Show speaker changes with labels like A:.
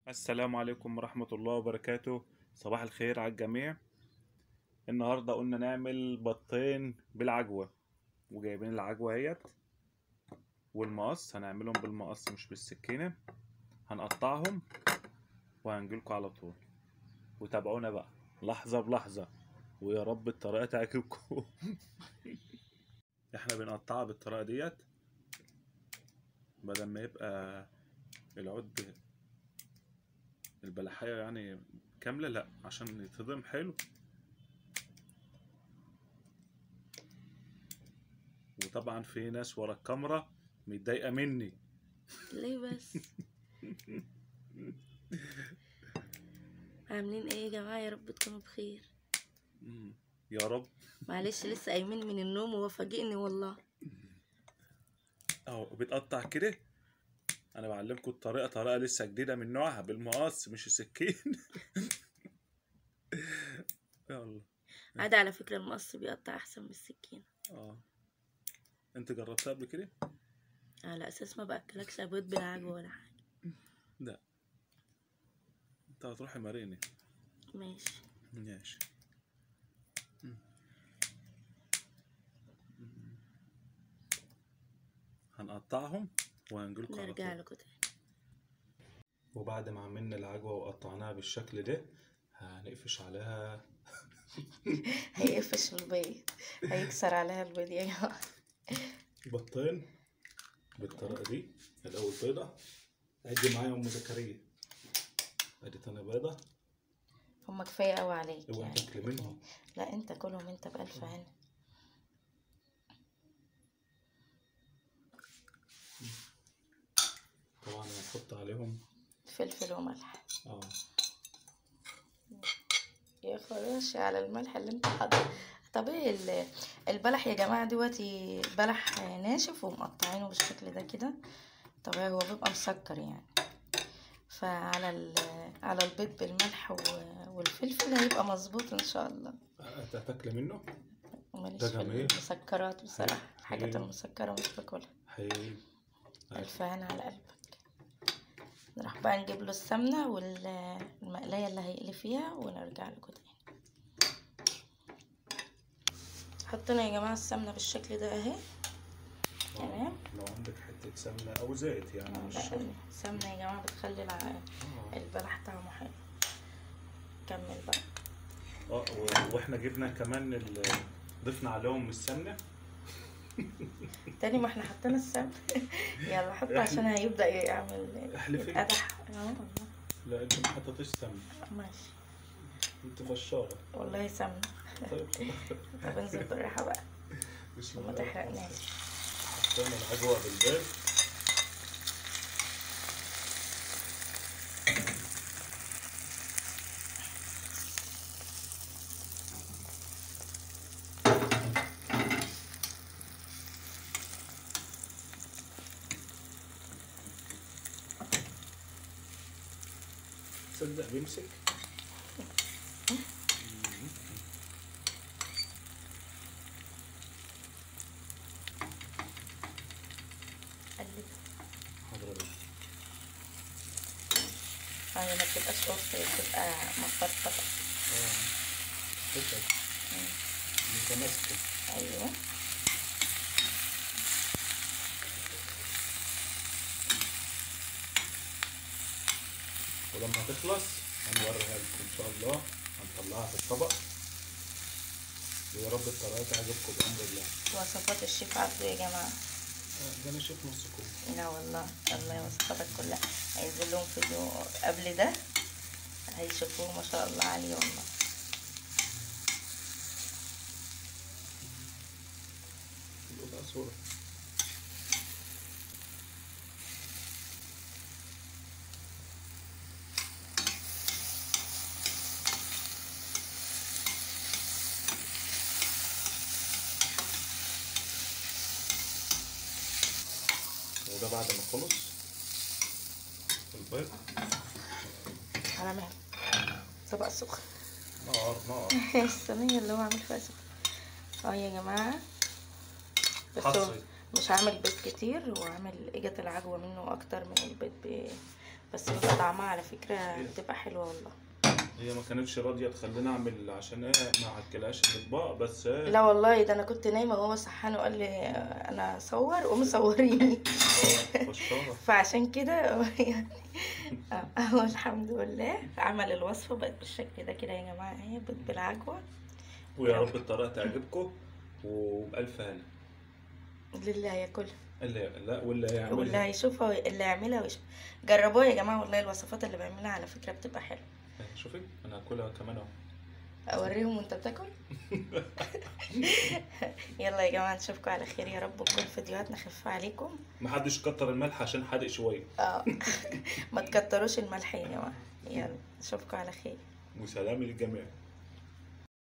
A: السلام عليكم ورحمة الله وبركاته صباح الخير على الجميع النهاردة قلنا نعمل بطين بالعجوة وجايبين العجوة اهيت والمقص هنعملهم بالمقص مش بالسكينة هنقطعهم وهنجيلكوا على طول وتابعونا بقى لحظة بلحظة ويا رب الطريقة تعجبكم احنا بنقطعها بالطريقة ديت بدل ما يبقى العود البلحية يعني كاملة لا عشان يتهضم حلو وطبعا في ناس ورا الكاميرا متضايقة مني
B: ليه بس عاملين ايه يا جماعة يا رب تكونوا بخير
A: مم. يا رب
B: معلش لسه قايمين من النوم وهو فاجئني والله
A: اهو بتقطع كده انا بعلمكم الطريقة طريقة لسه جديدة من نوعها بالمقص مش السكين يلا
B: عادي على فكرة المقص بيقطع احسن من السكينة
A: اه انت جربتها قبل كده
B: على اساس ما باكلكش بيض بالعجوة ولا حاجة
A: لا انت هتروحي ماريني
B: ماشي
A: ماشي مم. مم. هنقطعهم وهنجيلكوا على
B: نرجع
A: طول
B: لكم تاني
A: وبعد ما عملنا العجوة وقطعناها بالشكل ده هنقفش عليها
B: هيقفش البيض هيكسر عليها البيض يا جماعة
A: بطين بالطريقة دي الأول بيضة عدي معايا أم زكريا ادي تاني بيضة
B: هما كفاية قوي عليك
A: اوعي
B: يعني
A: تاكلي منهم
B: لا انت كلهم انت بألف هنا
A: طبعا هنحط عليهم
B: فلفل وملح
A: اه
B: يا خلاص على الملح اللي انت حاطه طبيعي ال- البلح يا جماعة دلوقتي بلح ناشف ومقطعينه بالشكل ده كده طبيعي هو بيبقى مسكر يعني فعلى ال- على البيض بالملح و- والفلفل هيبقى مظبوط ان شاء الله
A: انت هتاكلي منه
B: ماليش
A: ده
B: في
A: جميل.
B: المسكرات بصراحة الحاجات
A: حلو.
B: المسكرة مش باكلها
A: حلو
B: ألف هنا على قلبك نروح بقى نجيب له السمنة والمقلاية اللي هيقلي فيها ونرجع لكم تاني حطينا يا جماعة السمنة بالشكل ده اهي تمام
A: لو عندك حتة سمنة أو زيت يعني مش شرط
B: السمنة يا جماعة بتخلي الع-
A: اه
B: البلح طعمه حلو كمل بقى
A: اه و- واحنا جبنا كمان ال... ضفنا عليهم السمنة
B: تاني ما احنا حطينا السمنة يلا حط عشان هيبدأ يعمل
A: احلفي.
B: يتقدح اه والله
A: لا انت ما حطيتش سمنة
B: ماشي
A: انت فشارة
B: والله سمنة
A: طيب
B: طب انزل بالراحة بقى
A: بسم
B: وما
A: الله
B: تحرقناش
A: حطينا العجوة بالبيض تصدق بيمسك
B: قلب
A: حضرتك
B: هي ما بتبقاش قرص هي بتبقى مفرفطة
A: اه حتت متماسكة
B: ايوه
A: ولما تخلص هنوريها لكم ان شاء الله هنطلعها في الطبق ويا رب الطريقة تعجبكم بأمر الله
B: وصفات الشيف عبده يا جماعة
A: آه، ده انا شايف نص كوب
B: لا والله الله وصفاتك كلها هينزل لهم فيديو قبل ده هيشوفوه ما شاء الله عليه والله
A: الأوضة صورة وده بعد ما خلص البيض
B: على مهل طبق سخن
A: نار نار
B: الصينية اللي هو عامل فيها سخن اه يا جماعة بس هو
A: حصري
B: مش عامل بيض كتير وعامل اجت العجوة منه اكتر من البيض ب... بس بيبقى طعمها على فكرة بتبقى حلوة والله
A: هي ما كانتش راضيه تخليني اعمل عشان ايه ما اعكلهاش الاطباق بس ايه
B: لا والله ده انا كنت نايمة وهو صحاني وقال لي آه، انا اصور قومي صوريني
A: بشاره
B: فعشان كده يعني آه، هو الحمد لله عمل الوصفة بقت بالشكل ده كده يا جماعة هي بيض بالعجوة
A: ويا رب الطريقه تعجبكم وبألف هلا
B: لله ياكلها
A: اللي لا واللي
B: واللي
A: هيعملها
B: هيشوفها اللي يعملها ويشوف جربوها يا جماعة والله الوصفات اللي بعملها على فكرة بتبقى حلوة
A: شوفي انا هاكلها كمان اهو
B: اوريهم وانت بتاكل يلا يا جماعة نشوفكم على خير يا رب وكل فيديوهاتنا خفيفة عليكم
A: محدش كتر الملح عشان حادق شويه
B: اه ما تكتروش الملح يا جماعة يلا نشوفكم على خير
A: وسلام للجميع